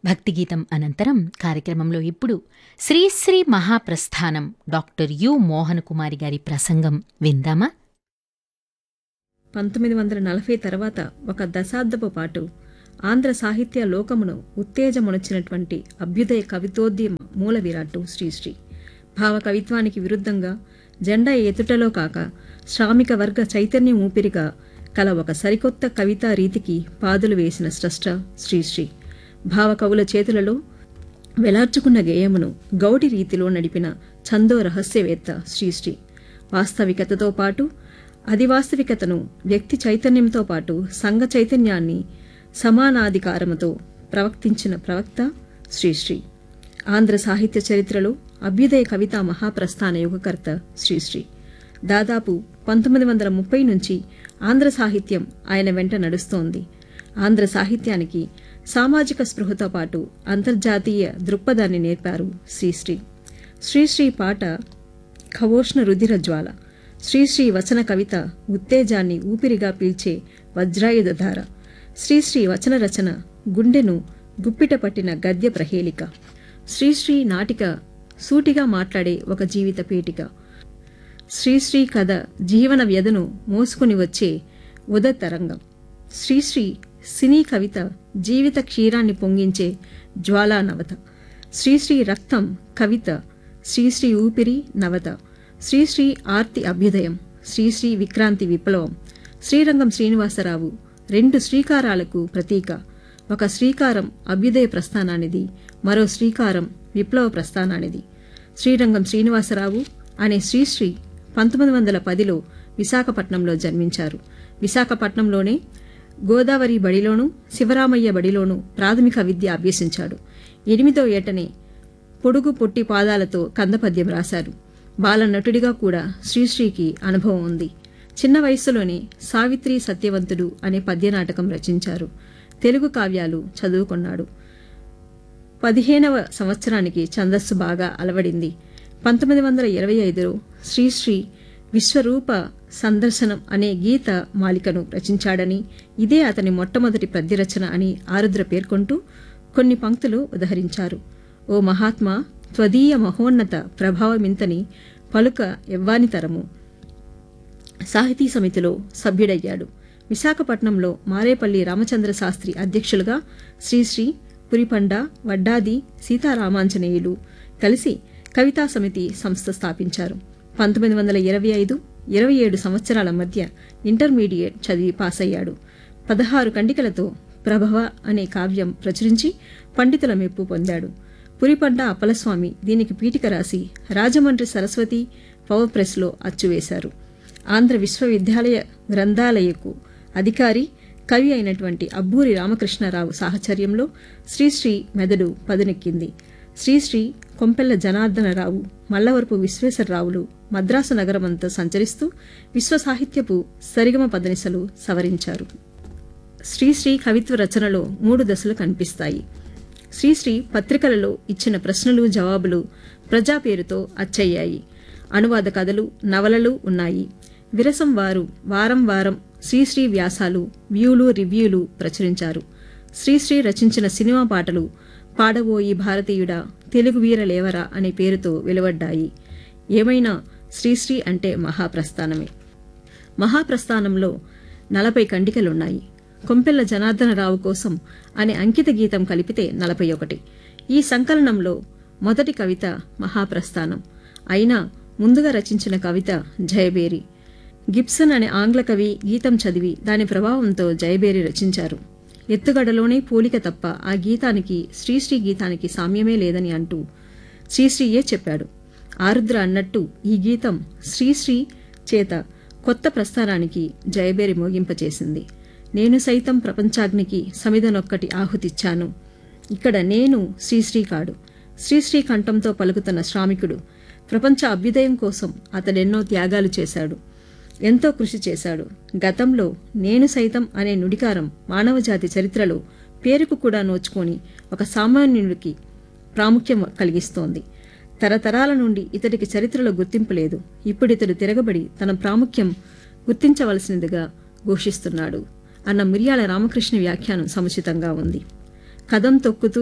భక్తిగీతం అనంతరం కార్యక్రమంలో ఇప్పుడు శ్రీశ్రీ మహాప్రస్థానం డాక్టర్ యు మోహన్ కుమారి గారి ప్రసంగం విందామా పంతొమ్మిది వందల నలభై తర్వాత ఒక దశాబ్దపు పాటు ఆంధ్ర సాహిత్య లోకమును ఉత్తేజమునొచ్చినటువంటి అభ్యుదయ కవితోద్యమ మూల విరాట్టు శ్రీశ్రీ భావ కవిత్వానికి విరుద్ధంగా జెండా ఎత్తుటలో కాక శ్రామిక వర్గ చైతన్యం ఊపిరిగా కల ఒక సరికొత్త కవితా రీతికి పాదులు వేసిన స్రష్ట శ్రీశ్రీ భావ కవుల చేతులలో వెలార్చుకున్న గేయమును గౌడి రీతిలో నడిపిన ఛందో రహస్యవేత్త శ్రీశ్రీ వాస్తవికతతో పాటు అధివాస్తవికతను వ్యక్తి చైతన్యంతో పాటు సంఘ చైతన్యాన్ని సమానాధికారముతో ప్రవక్తించిన ప్రవక్త శ్రీశ్రీ ఆంధ్ర సాహిత్య చరిత్రలో అభ్యుదయ కవితా మహాప్రస్థాన యుగకర్త శ్రీశ్రీ దాదాపు పంతొమ్మిది వందల ముప్పై నుంచి ఆంధ్ర సాహిత్యం ఆయన వెంట నడుస్తోంది ఆంధ్ర సాహిత్యానికి సామాజిక స్పృహతో పాటు అంతర్జాతీయ దృక్పథాన్ని నేర్పారు శ్రీశ్రీ శ్రీశ్రీ పాట ఖవోష్ణ రుధిర జ్వాల శ్రీశ్రీ వచన కవిత ఉత్తేజాన్ని ఊపిరిగా పీల్చే వజ్రాయుధధార శ్రీశ్రీ వచన రచన గుండెను గుప్పిట పట్టిన గద్య ప్రహేళిక శ్రీశ్రీ నాటిక సూటిగా మాట్లాడే ఒక జీవిత పీఠిక శ్రీశ్రీ కథ జీవన వ్యధను మోసుకుని వచ్చే ఉదతరంగం శ్రీశ్రీ సినీ కవిత జీవిత క్షీరాన్ని పొంగించే జ్వాలా నవత శ్రీశ్రీ రక్తం కవిత శ్రీశ్రీ ఊపిరి నవత శ్రీశ్రీ ఆర్తి అభ్యుదయం శ్రీశ్రీ విక్రాంతి విప్లవం శ్రీరంగం శ్రీనివాసరావు రెండు శ్రీకారాలకు ప్రతీక ఒక శ్రీకారం అభ్యుదయ ప్రస్థానానిది మరో శ్రీకారం విప్లవ ప్రస్థానానిది శ్రీరంగం శ్రీనివాసరావు అనే శ్రీశ్రీ పంతొమ్మిది వందల పదిలో విశాఖపట్నంలో జన్మించారు విశాఖపట్నంలోనే గోదావరి బడిలోనూ శివరామయ్య బడిలోనూ ప్రాథమిక విద్య అభ్యసించాడు ఎనిమిదో ఏటనే పొడుగు పొట్టి పాదాలతో కందపద్యం రాశారు బాలనటుడిగా కూడా శ్రీశ్రీకి అనుభవం ఉంది చిన్న వయస్సులోనే సావిత్రి సత్యవంతుడు అనే పద్యనాటకం రచించారు తెలుగు కావ్యాలు చదువుకున్నాడు పదిహేనవ సంవత్సరానికి ఛందస్సు బాగా అలవడింది పంతొమ్మిది వందల ఇరవై ఐదులో శ్రీశ్రీ విశ్వరూప సందర్శనం అనే గీత మాలికను రచించాడని ఇదే అతని మొట్టమొదటి పద్యరచన అని ఆరుద్ర పేర్కొంటూ కొన్ని పంక్తులు ఉదహరించారు ఓ మహాత్మా త్వదీయ మహోన్నత ప్రభావమింతని పలుక ఎవ్వానితరము సాహితీ సమితిలో సభ్యుడయ్యాడు విశాఖపట్నంలో మారేపల్లి రామచంద్ర శాస్త్రి అధ్యక్షులుగా శ్రీశ్రీ పురిపండ వడ్డాది సీతారామాంజనేయులు కలిసి కవితా సమితి సంస్థ స్థాపించారు పంతొమ్మిది వందల ఇరవై ఐదు ఇరవై ఏడు సంవత్సరాల మధ్య ఇంటర్మీడియట్ చదివి పాస్ అయ్యాడు పదహారు కండికలతో ప్రభవ అనే కావ్యం ప్రచురించి పండితుల మెప్పు పొందాడు పురిపండ అప్పలస్వామి దీనికి పీఠిక రాసి రాజమండ్రి సరస్వతి పవర్ ప్రెస్లో అచ్చువేశారు ఆంధ్ర విశ్వవిద్యాలయ గ్రంథాలయకు అధికారి కవి అయినటువంటి అబ్బూరి రామకృష్ణారావు సాహచర్యంలో శ్రీశ్రీ మెదడు పదునెక్కింది శ్రీశ్రీ కొంపెల్ల జనార్దనరావు మల్లవరపు విశ్వేశ్వరరావులు మద్రాసు నగరమంతా సంచరిస్తూ విశ్వ సాహిత్యపు సరిగమ పదనిసలు సవరించారు శ్రీశ్రీ కవిత్వ రచనలో మూడు దశలు కనిపిస్తాయి శ్రీశ్రీ పత్రికలలో ఇచ్చిన ప్రశ్నలు జవాబులు ప్రజా పేరుతో అచ్చయ్యాయి అనువాద కథలు నవలలు ఉన్నాయి విరసం వారు వారం వారం శ్రీశ్రీ వ్యాసాలు వ్యూలు రివ్యూలు ప్రచురించారు శ్రీశ్రీ రచించిన సినిమా పాటలు పాడబోయి భారతీయుడా తెలుగు వీర లేవరా అనే పేరుతో వెలువడ్డాయి ఏమైనా శ్రీశ్రీ అంటే మహాప్రస్థానమే మహాప్రస్థానంలో నలభై కండికలున్నాయి కొంపెల్ల జనార్దనరావు కోసం అనే అంకిత గీతం కలిపితే నలభై ఒకటి ఈ సంకలనంలో మొదటి కవిత మహాప్రస్థానం అయినా ముందుగా రచించిన కవిత జయబేరి గిబ్సన్ అనే ఆంగ్ల కవి గీతం చదివి దాని ప్రభావంతో జయబేరి రచించారు ఎత్తుగడలోనే పోలిక తప్ప ఆ గీతానికి శ్రీశ్రీ గీతానికి సామ్యమే లేదని అంటూ శ్రీశ్రీయే చెప్పాడు ఆరుద్ర అన్నట్టు ఈ గీతం శ్రీశ్రీ చేత కొత్త ప్రస్థానానికి జయబేరి మోగింపచేసింది నేను సైతం ప్రపంచాగ్నికి సమిధనొక్కటి ఆహుతిచ్చాను ఇక్కడ నేను శ్రీశ్రీ కాడు శ్రీశ్రీ కంఠంతో పలుకుతున్న శ్రామికుడు ప్రపంచ అభ్యుదయం కోసం అతడెన్నో త్యాగాలు చేశాడు ఎంతో కృషి చేశాడు గతంలో నేను సైతం అనే నుడికారం మానవజాతి చరిత్రలో పేరుకు కూడా నోచుకొని ఒక సామాన్యుడికి ప్రాముఖ్యం కలిగిస్తోంది తరతరాల నుండి ఇతడికి చరిత్రలో గుర్తింపు లేదు ఇప్పుడితడు తిరగబడి తన ప్రాముఖ్యం గుర్తించవలసినదిగా ఘోషిస్తున్నాడు అన్న మిర్యాల రామకృష్ణ వ్యాఖ్యానం సముచితంగా ఉంది కదం తొక్కుతూ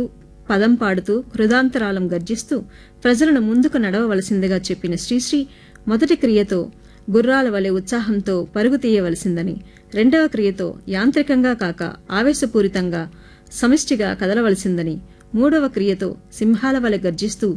పదం పాడుతూ హృదాంతరాలం గర్జిస్తూ ప్రజలను ముందుకు నడవవలసిందిగా చెప్పిన శ్రీశ్రీ మొదటి క్రియతో గుర్రాల వలె ఉత్సాహంతో పరుగు తీయవలసిందని రెండవ క్రియతో యాంత్రికంగా కాక ఆవేశపూరితంగా సమిష్టిగా కదలవలసిందని మూడవ క్రియతో సింహాల వలె గర్జిస్తూ